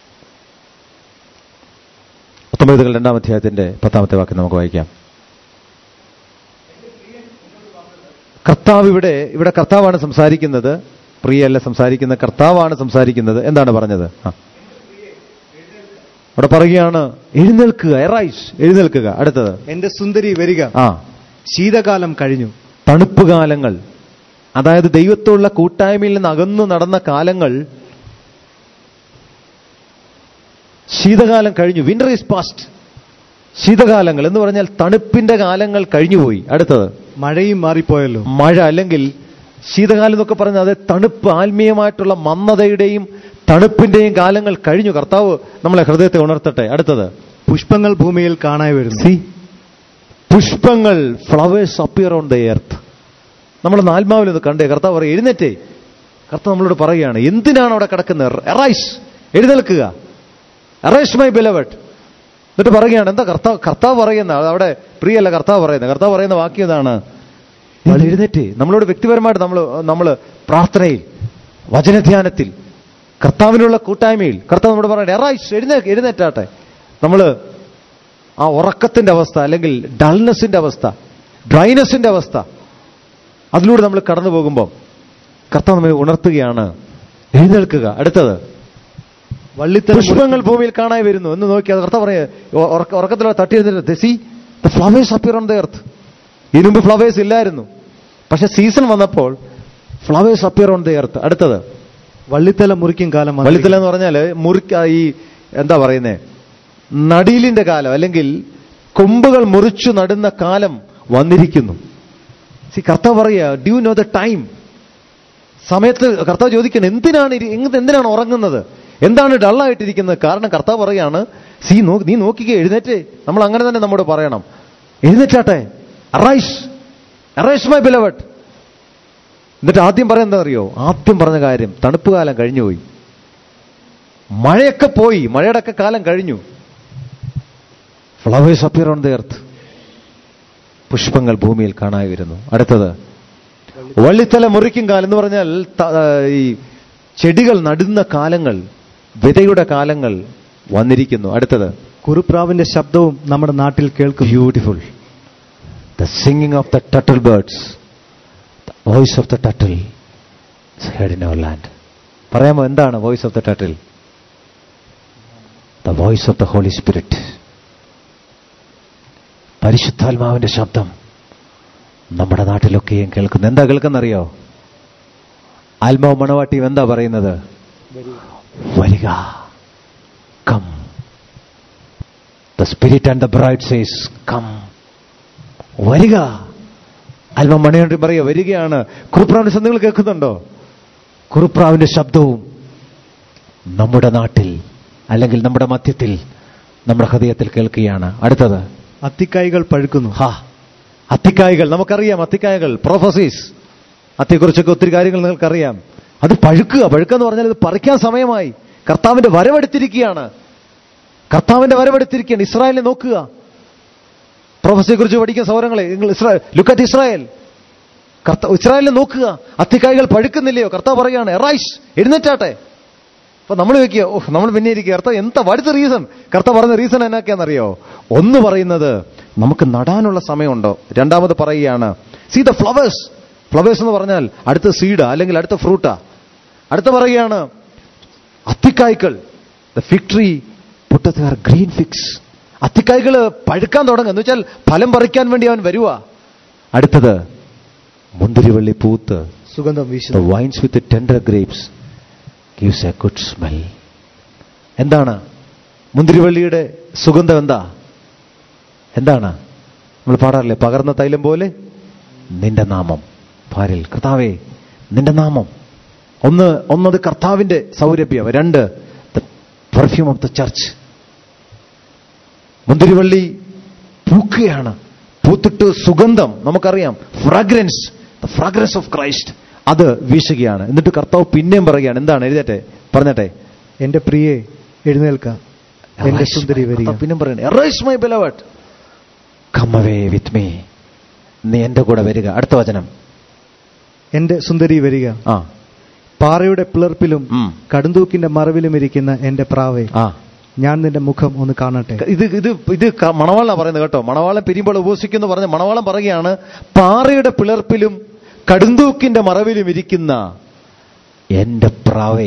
Speaker 1: ഉത്തമവിധകൾ രണ്ടാം അധ്യായത്തിന്റെ പത്താമത്തെ വാക്യം നമുക്ക് വായിക്കാം കർത്താവ് ഇവിടെ ഇവിടെ കർത്താവാണ് സംസാരിക്കുന്നത് പ്രിയല്ല സംസാരിക്കുന്ന കർത്താവാണ് സംസാരിക്കുന്നത് എന്താണ് പറഞ്ഞത് ആ അവിടെ പറയുകയാണ് എഴുന്നേൽക്കുക എറൈസ് എഴുന്നേൽക്കുക അടുത്തത്
Speaker 2: എന്റെ സുന്ദരി വരിക
Speaker 1: ആ
Speaker 2: ശീതകാലം കഴിഞ്ഞു
Speaker 1: തണുപ്പ് കാലങ്ങൾ അതായത് ദൈവത്തോടുള്ള കൂട്ടായ്മയിൽ നിന്ന് അകന്നു നടന്ന കാലങ്ങൾ ശീതകാലം കഴിഞ്ഞു വിന്റർ ഈസ് പാസ്റ്റ് ശീതകാലങ്ങൾ എന്ന് പറഞ്ഞാൽ തണുപ്പിന്റെ കാലങ്ങൾ കഴിഞ്ഞുപോയി അടുത്തത്
Speaker 2: മഴയും മാറിപ്പോയല്ലോ
Speaker 1: മഴ അല്ലെങ്കിൽ ശീതകാലം എന്നൊക്കെ പറഞ്ഞാൽ അത് തണുപ്പ് ആത്മീയമായിട്ടുള്ള മന്ദതയുടെയും തണുപ്പിന്റെയും കാലങ്ങൾ കഴിഞ്ഞു കർത്താവ് നമ്മളെ ഹൃദയത്തെ ഉണർത്തട്ടെ അടുത്തത്
Speaker 2: പുഷ്പങ്ങൾ ഭൂമിയിൽ കാണായി വരുന്നു
Speaker 1: സി പുഷ്പങ്ങൾ flowers appear on the earth നമ്മൾ ആത്മാവിൽ ഒന്ന് കണ്ടേ കർത്താവ് പറയും എഴുന്നേറ്റേ കർത്താവ് നമ്മളോട് പറയുകയാണ് എന്തിനാണ് അവിടെ കിടക്കുന്നത് എറൈസ് എഴുന്നേൽക്കുക എറൈസ് മൈ ബിലവട്ട് എന്നിട്ട് പറയുകയാണ് എന്താ കർത്താവ് കർത്താവ് പറയുന്ന അത് അവിടെ പ്രിയല്ല കർത്താവ് പറയുന്നത് കർത്താവ് പറയുന്ന വാക്യം ഇതാണ് നിങ്ങൾ എഴുന്നേറ്റ് നമ്മളോട് വ്യക്തിപരമായിട്ട് നമ്മൾ നമ്മൾ പ്രാർത്ഥനയിൽ വചനധ്യാനത്തിൽ കർത്താവിനുള്ള കൂട്ടായ്മയിൽ കർത്താവ് നമ്മോട് പറയട്ടെ എറൈസ് എഴുന്നേ എഴുന്നേറ്റാട്ടെ നമ്മൾ ആ ഉറക്കത്തിന്റെ അവസ്ഥ അല്ലെങ്കിൽ ഡൾനെസിന്റെ അവസ്ഥ ഡ്രൈനെസിന്റെ അവസ്ഥ അതിലൂടെ നമ്മൾ കടന്നു പോകുമ്പോൾ കർത്താവ് നമ്മെ ഉണർത്തുകയാണ് എഴുന്നേൽക്കുക അടുത്തത്
Speaker 2: വള്ളിത്തല
Speaker 1: പുഷ്പങ്ങൾ ഭൂമിയിൽ കാണായി വരുന്നു എന്ന് നോക്കി അത് കർത്താവ് പറയ ഉറക്കത്തിലൂടെ തട്ടിയിരുന്നിട്ട് see the flowers appear on the earth ഇതിനു മുമ്പ് ഫ്ലവേഴ്സ് ഇല്ലായിരുന്നു പക്ഷെ സീസൺ വന്നപ്പോൾ flowers appear on the earth അടുത്തത്
Speaker 2: വള്ളിത്തല മുറിക്കും കാലം വന്നിരിക്കുന്നു.
Speaker 1: വള്ളിത്തല എന്ന് പറഞ്ഞാൽ മുറിക്ക ഈ എന്താ പറയുന്നേ നടീലിന്റെ കാലം അല്ലെങ്കിൽ കൊമ്പുകൾ മുറിച്ചു നടുന്ന കാലം വന്നിരിക്കുന്നു സി കർത്താവ് പറയുക ഡ്യൂ നോ ദ ടൈം സമയത്ത് കർത്താവ് ചോദിക്കണം എന്തിനാണ് ഇരി- എന്ത് എന്തിനാണ് ഉറങ്ങുന്നത് എന്താണ് ഡള്ളായിട്ടിരിക്കുന്നത് കാരണം കർത്താവ് പറയാണ് സി നോ നീ നോക്കിക്ക എഴുന്നേറ്റ് നമ്മൾ അങ്ങനെ തന്നെ നമ്മോട് പറയണം എഴുന്നേറ്റാട്ടെ അറൈസ് അറൈസ് മൈ ബിലവട്ട് എന്നിട്ട് ആദ്യം പറയുന്നത് അറിയോ ആദ്യം പറഞ്ഞ കാര്യം തണുപ്പ് കാലം കഴിഞ്ഞുപോയി മഴയൊക്കെ പോയി മഴയുടെ ഒക്കെ കാലം കഴിഞ്ഞു flowers appear on the earth പുഷ്പങ്ങൾ ഭൂമിയിൽ കാണായി വരുന്നു അടുത്തത് വള്ളിത്തല മുറിക്കും കാലം എന്ന് പറഞ്ഞാൽ ത- ഈ ചെടികൾ നടുന്ന കാലങ്ങൾ വിതയുടെ കാലങ്ങൾ വന്നിരിക്കുന്നു അടുത്തത്
Speaker 2: കുറുപ്രാവിന്റെ ശബ്ദവും നമ്മുടെ നാട്ടിൽ കേൾക്കുന്നു
Speaker 1: beautiful the singing of the turtle birds the voice of the turtle heard in our land പറയാമോ എന്താണ് voice of the turtle the voice of the Holy Spirit പരിശുദ്ധാത്മാവിന്റെ ശബ്ദം നമ്മുടെ നാട്ടിലൊക്കെയും കേൾക്കുന്നു എന്താ കേൾക്കുന്നറിയോ ആത്മാവ് മണവാട്ടിയും എന്താ പറയുന്നത് വരിക come the Spirit and the bride says come വരിക അല്പം മണിയണ്ടി പറയുക വരികയാണ് കുറുപ്രാവിന്റെ ശബ്ദങ്ങൾ കേൾക്കുന്നുണ്ടോ കുറുപ്രാവിന്റെ ശബ്ദവും നമ്മുടെ നാട്ടിൽ അല്ലെങ്കിൽ നമ്മുടെ മധ്യത്തിൽ നമ്മുടെ ഹൃദയത്തിൽ കേൾക്കുകയാണ് അടുത്തത്
Speaker 2: അത്തിക്കായ്കൾ പഴുക്കുന്നു
Speaker 1: ഹാ അത്തിക്കായകൾ നമുക്കറിയാം അത്തിക്കായകൾ പ്രൊഫസീസ് അത്തിയെക്കുറിച്ചൊക്കെ ഒത്തിരി കാര്യങ്ങൾ നിങ്ങൾക്കറിയാം അത് പഴുക്കുക പഴുക്കുക എന്ന് പറഞ്ഞാൽ ഇത് പറിക്കാൻ സമയമായി കർത്താവിന്റെ വരവെടുത്തിരിക്കുകയാണ് കർത്താവിന്റെ വരവെടുത്തിരിക്കുകയാണ് ഇസ്രായേലിനെ നോക്കുക പ്രൊഫസിയെ കുറിച്ച് പഠിക്കുന്ന സൗരങ്ങളെ നിങ്ങൾ ഇസ്രായേൽ ലുക്ക് അറ്റ് ഇസ്രായേൽ കർത്ത ഇസ്രായേലിനെ നോക്കുക അത്തിക്കായ്കൾ പഴുക്കുന്നില്ലയോ കർത്താവ് പറയാണ് എറൈസ് എഴുന്നേറ്റാട്ടെ അപ്പൊ നമ്മൾ വെക്കുക ഓ നമ്മൾ പിന്നെ ഇരിക്കുക കർത്താവ് എന്താ വാട്സ് റീസൺ കർത്താവ് പറഞ്ഞ റീസൺ എന്നൊക്കെയാണെന്നറിയോ ഒന്ന് പറയുന്നത് നമുക്ക് നടാനുള്ള സമയമുണ്ടോ രണ്ടാമത് പറയുകയാണ് സീ ദ ഫ്ലവേഴ്സ് ഫ്ലവേഴ്സ് എന്ന് പറഞ്ഞാൽ അടുത്ത സീഡാ അല്ലെങ്കിൽ അടുത്ത ഫ്രൂട്ടാ അടുത്ത പറയുകയാണ് അത്തിക്കായ്ക്കൾ the fig tree putteth green figs അത്തിക്കായ്കൾ പഴുക്കാൻ തുടങ്ങും എന്ന് വെച്ചാൽ ഫലം പറിക്കാൻ വേണ്ടി അവൻ വരുവാ അടുത്തത് മുന്തിരിവള്ളി പൂത്ത്
Speaker 2: സുഗന്ധം
Speaker 1: The
Speaker 2: വീശുന്നു
Speaker 1: wines with the tender grapes gives a good smell. എന്താണ് മുന്തിരിവള്ളിയുടെ സുഗന്ധം എന്താ എന്താണ് നമ്മൾ പാടാറില്ലേ പകർന്ന തൈലം പോലെ നിന്റെ നാമം ഭാര്യൽ കർത്താവേ നിന്റെ നാമം ഒന്ന് ഒന്നത് കർത്താവിന്റെ സൗരഭ്യം രണ്ട് the perfume of the church മുന്തിരിവള്ളി പൂക്കുകയാണ് പൂത്തിട്ട് സുഗന്ധം നമുക്കറിയാം fragrance the fragrance of Christ അത് വീശുകയാണ് എന്നിട്ട് കർത്താവ് പിന്നെയും പറയുകയാണ് എന്താണ് എഴുതട്ടെ പറഞ്ഞട്ടെ
Speaker 2: എന്റെ പ്രിയെ എഴുന്നേൽക്ക എന്റെ സുന്ദരി വരിക
Speaker 1: കർത്താവ് പിന്നെയും പറയണേ "Arise, my beloved. Come away with me നീ എന്റെ കൂടെ വരിക അടുത്ത വചനം
Speaker 2: എന്റെ സുന്ദരി വരിക
Speaker 1: ആ
Speaker 2: പാറയുടെ പിളർപ്പിലും
Speaker 1: ഉം.
Speaker 2: കടുന്തൂക്കിന്റെ മറവിലും ഇരിക്കുന്ന എന്റെ പ്രാവേ
Speaker 1: ആ
Speaker 2: ഞാൻ നിന്റെ മുഖം ഒന്ന് കാണട്ടെ
Speaker 1: ഇത് ഇത് ഇത് ക- മണവാളനാ പറയുന്നത് കേട്ടോ മണവാളൻ പിരിയുമ്പോൾ ഉപസിക്കുന്നു പറഞ്ഞ മണവാളൻ പറയുകയാണ് പാറയുടെ പിളർപ്പിലും കടുന്തൂക്കിന്റെ മറവിലും ഇരിക്കുന്ന എന്റെ പ്രാവേ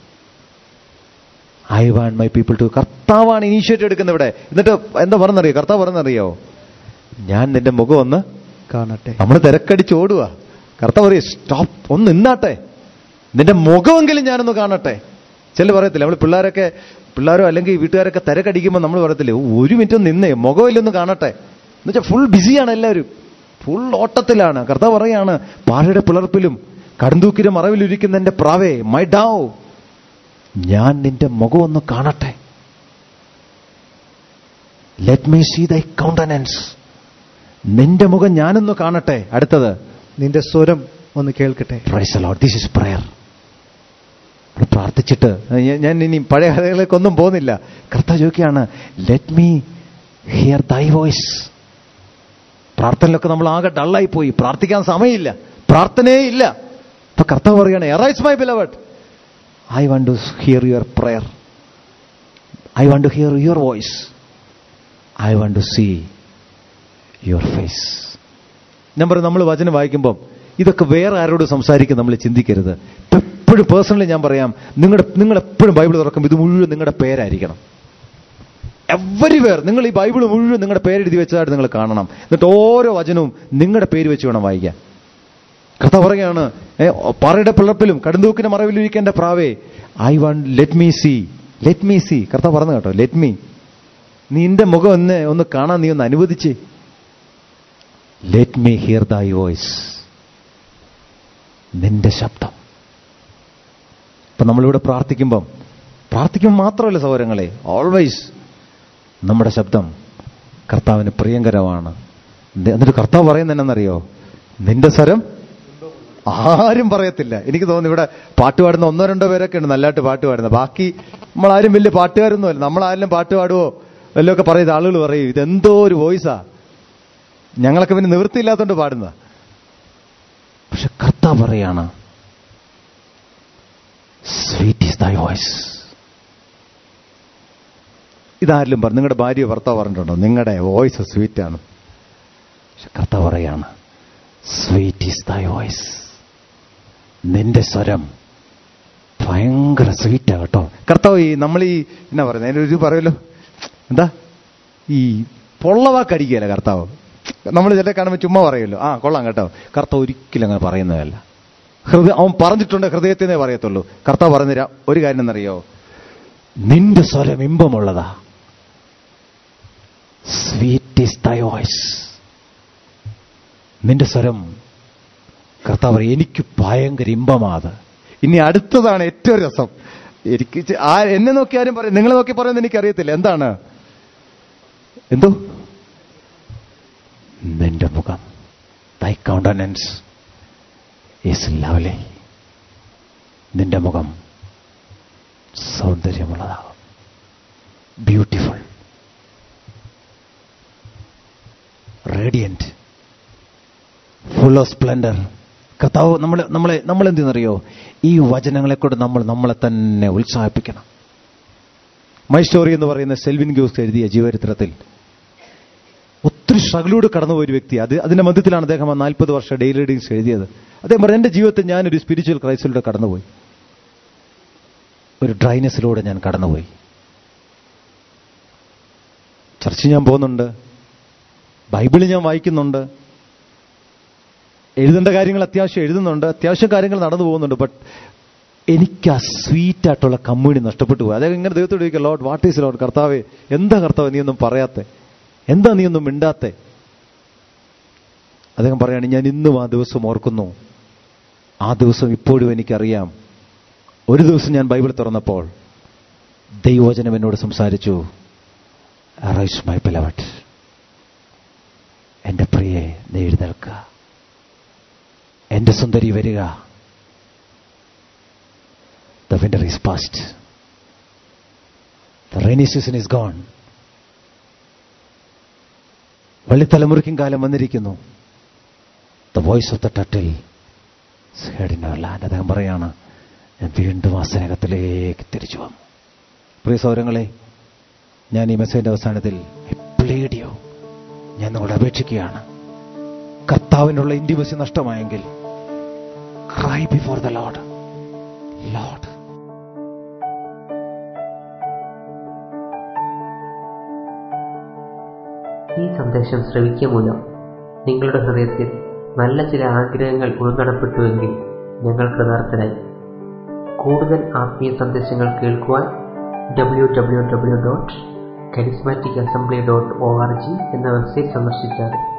Speaker 1: I want my people to കർത്താവാണ് ഇനീഷ്യേറ്റീവ് എടുക്കുന്നത് ഇവിടെ എന്നിട്ട് എന്താ പറഞ്ഞറിയോ കർത്താവ് പറഞ്ഞറിയോ ഞാൻ നിന്റെ മുഖം ഒന്ന്
Speaker 2: കാണട്ടെ
Speaker 1: നമ്മൾ തിരക്കടിച്ച് ഓടുക കർത്താവ് പറയും സ്റ്റോപ്പ് ഒന്ന് നിന്നാട്ടെ നിന്റെ മുഖമെങ്കിലും ഞാനൊന്ന് കാണട്ടെ ചില പറയത്തില്ല നമ്മൾ പിള്ളേരൊക്കെ പിള്ളേരോ അല്ലെങ്കിൽ വീട്ടുകാരൊക്കെ തിരക്കടിക്കുമ്പോൾ നമ്മൾ പറയത്തില്ലേ "ഓ, ഒരു മിനിറ്റ് ഒന്ന് നിന്നേ മുഖമില്ലൊന്ന് കാണട്ടെ എന്നുവെച്ചാൽ ഫുൾ ബിസിയാണ് എല്ലാവരും ഫുൾ ഓട്ടത്തിലാണ് കർത്താവ് പറയാണ് പാറയുടെ പിളർപ്പിലും കടുന്തൂക്കിന്റെ മറവിലിരിക്കുന്ന എന്റെ പ്രാവേ മൈ ഡാവ് ഞാൻ നിന്റെ മുഖം ഒന്ന് കാണട്ടെ let me see thy countenance നിന്റെ മുഖം ഞാനൊന്ന് കാണട്ടെ അടുത്തത്
Speaker 2: നിന്റെ സ്വരം ഒന്ന് കേൾക്കട്ടെ
Speaker 1: praise Lord this is prayer പ്രാർത്ഥിച്ചിട്ട് ഞാൻ- ഞാൻ ഇനി പഴയ കഥകളിലേക്കൊന്നും പോകുന്നില്ല കർത്താവ് ചോദിക്കുകയാണ് let me hear thy voice പ്രാർത്ഥനയിലൊക്കെ നമ്മൾ ആകെ ഡള്ളായി പോയി പ്രാർത്ഥിക്കാൻ സമയമില്ല പ്രാർത്ഥനയേ ഇല്ല അപ്പൊ കർത്താവ് പറയുകയാണ് arise my beloved I want to hear your prayer I want to hear your voice I want to see your face ഞാൻ പറയും നമ്മൾ വചനം വായിക്കുമ്പം ഇതൊക്കെ വേറെ ആരോട് സംസാരിക്കും നമ്മൾ ചിന്തിക്കരുത് ഇപ്പൊ എപ്പോഴും പേഴ്സണലി ഞാൻ പറയാം നിങ്ങളുടെ നിങ്ങൾ എപ്പോഴും ബൈബിൾ തുറക്കും ഇത് മുഴുവൻ നിങ്ങളുടെ പേരായിരിക്കണം എവരി പേർ നിങ്ങൾ ഈ ബൈബിൾ മുഴുവൻ നിങ്ങളുടെ പേരെഴുതി വെച്ചതായിട്ട് നിങ്ങൾ കാണണം എന്നിട്ട് ഓരോ വചനവും നിങ്ങളുടെ പേര് വെച്ച് വേണം വായിക്കാൻ കഥ പറയുകയാണ് ഏ, പാറയുടെ പിളർപ്പിലും കടുന്തൂക്കിന്റെ മറവിലിരിക്കേണ്ട പ്രാവേ I want let me see let me see കർത്ത പറഞ്ഞു കേട്ടോ ലെറ്റ് മീ നിന്റെ മുഖം ഒന്ന് ഒന്ന് കാണാൻ നീ ഒന്ന് അനുവദിച്ചേ let me hear thy voice നിന്റെ ശബ്ദം ഇപ്പൊ നമ്മളിവിടെ പ്രാർത്ഥിക്കുമ്പം പ്രാർത്ഥിക്കുമ്പോൾ മാത്രമല്ല സൗരങ്ങളെ ഓൾവേസ് നമ്മുടെ ശബ്ദം കർത്താവിന് പ്രിയങ്കരമാണ് നി- എന്നിട്ട് കർത്താവ് പറയുന്നത് എന്നറിയോ നിന്റെ സ്വരം ആരും പറയത്തില്ല എനിക്ക് തോന്നുന്നു ഇവിടെ പാട്ട് പാടുന്ന ഒന്നോ രണ്ടോ പേരൊക്കെ ഉണ്ട് നല്ലതായിട്ട് പാട്ട് പാടുന്നത് ബാക്കി നമ്മളാരും വലിയ പാട്ടുകാരൊന്നുമല്ല നമ്മളാരെങ്കിലും പാട്ട് പാടുവോ വല്ലതൊക്കെ പറയുന്ന ആളുകൾ പറയും ഇതെന്തോ ഒരു വോയിസാ ഞങ്ങളൊക്കെ പിന്നെ നിവൃത്തിയില്ലാത്തതുകൊണ്ട് പാടുന്ന പക്ഷെ കർത്താവ് പറയാണ് സ്വീറ്റ് ഈസ് ദൈ വോയിസ് ഇതാരിലും പറഞ്ഞു നിങ്ങളുടെ ഭാര്യ ഭർത്താവ് പറഞ്ഞിട്ടുണ്ടോ നിങ്ങളുടെ വോയിസ് സ്വീറ്റ് ആണ് പക്ഷെ കർത്താവ് പറയാണ് സ്വീറ്റ് ഈസ് ദൈ വോയിസ് നിന്റെ സ്വരം ഭയങ്കര സ്വീറ്റാ കേട്ടോ കർത്താവ് ഈ നമ്മൾ ഈ എന്നാ പറയുന്നത് അതിൻ്റെ ഒരു പറയുമല്ലോ എന്താ ഈ പൊള്ളവാക്കടിക്കുകയല്ല കർത്താവ് നമ്മൾ ചില കാണുമ്പോൾ ചുമ്മാ പറയുമല്ലോ ആ കൊള്ളാം കേട്ടോ കർത്താവ് ഒരിക്കലും അങ്ങനെ പറയുന്നതല്ല ഹൃദയ അവൻ പറഞ്ഞിട്ടുണ്ട് ഹൃദയത്തിനേ പറയത്തുള്ളൂ കർത്താവ് പറഞ്ഞ ഒരു കാര്യം എന്നറിയോ നിന്റെ സ്വരം ഇമ്പമുള്ളതാ സ്വീറ്റ് ഈസ് ദൈ വോയിസ് നിന്റെ സ്വരം കർത്താവ് പറയും എനിക്ക് ഭയങ്കര ഇമ്പമാത് ഇനി അടുത്തതാണ് ഏറ്റവും രസം എനിക്ക് ചെ- ആ എന്നെ നോക്കി ആരും പറയും നിങ്ങളെ നോക്കി പറയുന്നത് എനിക്കറിയത്തില്ല എന്താണ് എന്തോ നിന്റെ മുഖം തൈ കൗണ്ടനൻസ് ഈസ് ലവ്ലി നിന്റെ മുഖം സൗന്ദര്യമുള്ളതാകും beautiful radiant full of splendour കർത്താവ് നമ്മളെ നമ്മളെ നമ്മൾ എന്തെന്നറിയോ ഈ വചനങ്ങളെ കൊണ്ട് നമ്മൾ നമ്മളെ തന്നെ ഉത്സാഹിപ്പിക്കണം മൈ സ്റ്റോറി എന്ന് പറയുന്ന സെൽവിൻ ഗ്യൂസ് എഴുതിയ ജീവചരിത്രത്തിൽ ഒത്തിരി സ്ട്രഗിലൂടെ കടന്നുപോയ ഒരു വ്യക്തി അത് അതിന്റെ മധ്യത്തിലാണ് അദ്ദേഹം ആ നാൽപ്പത് വർഷം ഡെയിലി റീഡിങ്സ് എഴുതിയത് അദ്ദേഹം പറഞ്ഞു എന്റെ ജീവിതത്തിൽ ഞാനൊരു സ്പിരിച്വൽ ക്രൈസിലൂടെ കടന്നുപോയി ഒരു ഡ്രൈനെസ്സിലൂടെ ഞാൻ കടന്നുപോയി ചർച്ച ഞാൻ പോകുന്നുണ്ട് ബൈബിള് ഞാൻ വായിക്കുന്നുണ്ട് എഴുതേണ്ട കാര്യങ്ങൾ അത്യാവശ്യം എഴുതുന്നുണ്ട് അത്യാവശ്യം കാര്യങ്ങൾ നടന്നു പോകുന്നുണ്ട് ബട്ട് എനിക്ക് ആ സ്വീറ്റ് ആയിട്ടുള്ള കമ്മ്യൂണി നഷ്ടപ്പെട്ടു പോയി അദ്ദേഹം ഇങ്ങനെ ദൈവത്തോട് ചോദിക്കുക ലോഡ് വാട്ട് ഈസ് ലോഡ് കർത്താവേ എന്താ കർത്താവ് നീ ഒന്നും പറയാത്തെ എന്താ നീ ഒന്നും മിണ്ടാത്തെ അദ്ദേഹം പറയാണ് ഞാൻ ഇന്നും ആ ദിവസം ഓർക്കുന്നു ആ ദിവസം ഇപ്പോഴും എനിക്കറിയാം ഒരു ദിവസം ഞാൻ ബൈബിൾ തുറന്നപ്പോൾ ദൈവവചനം എന്നോട് സംസാരിച്ചു അറൈസ് മൈ ബിലവട്ട് എന്റെ പ്രിയെ നീ എഴുന്നേൽക്കുക എന്റെ സുന്ദരി വരിക the winter is past the rainy season is gone വെള്ളിത്തലമുറയ്ക്കും കാലം വന്നിരിക്കുന്നു the voice of the turtle heard in our land അദ്ദേഹം പറയാണ് ഞാൻ വീണ്ടും ആ സ്നേഹത്തിലേക്ക് തിരിച്ചു വന്നു പ്രിയ സൗരങ്ങളെ ഞാൻ ഈ മെസ്സേജിന്റെ അവസാനത്തിൽ പ്ലീഡിയോ ഞാൻ നിങ്ങളോട് അപേക്ഷിക്കുകയാണ് കർത്താവിനുള്ള ഇന്റിമസി നഷ്ടമായെങ്കിൽ cry before the Lord Lord
Speaker 3: ഈ സന്ദേശം ശ്രവിക്കുക മൂലം നിങ്ങളുടെ ഹൃദയത്തിൽ നല്ല ചില ആഗ്രഹങ്ങൾ ഉൾനടപ്പെട്ടുവെങ്കിൽ ഞങ്ങൾ കൃതാർത്ഥരായി കൂടുതൽ ആത്മീയ സന്ദേശങ്ങൾ കേൾക്കുവാൻ W W W dot charismatic assembly dot O R G എന്ന വെബ്സൈറ്റ് സന്ദർശിച്ചാൽ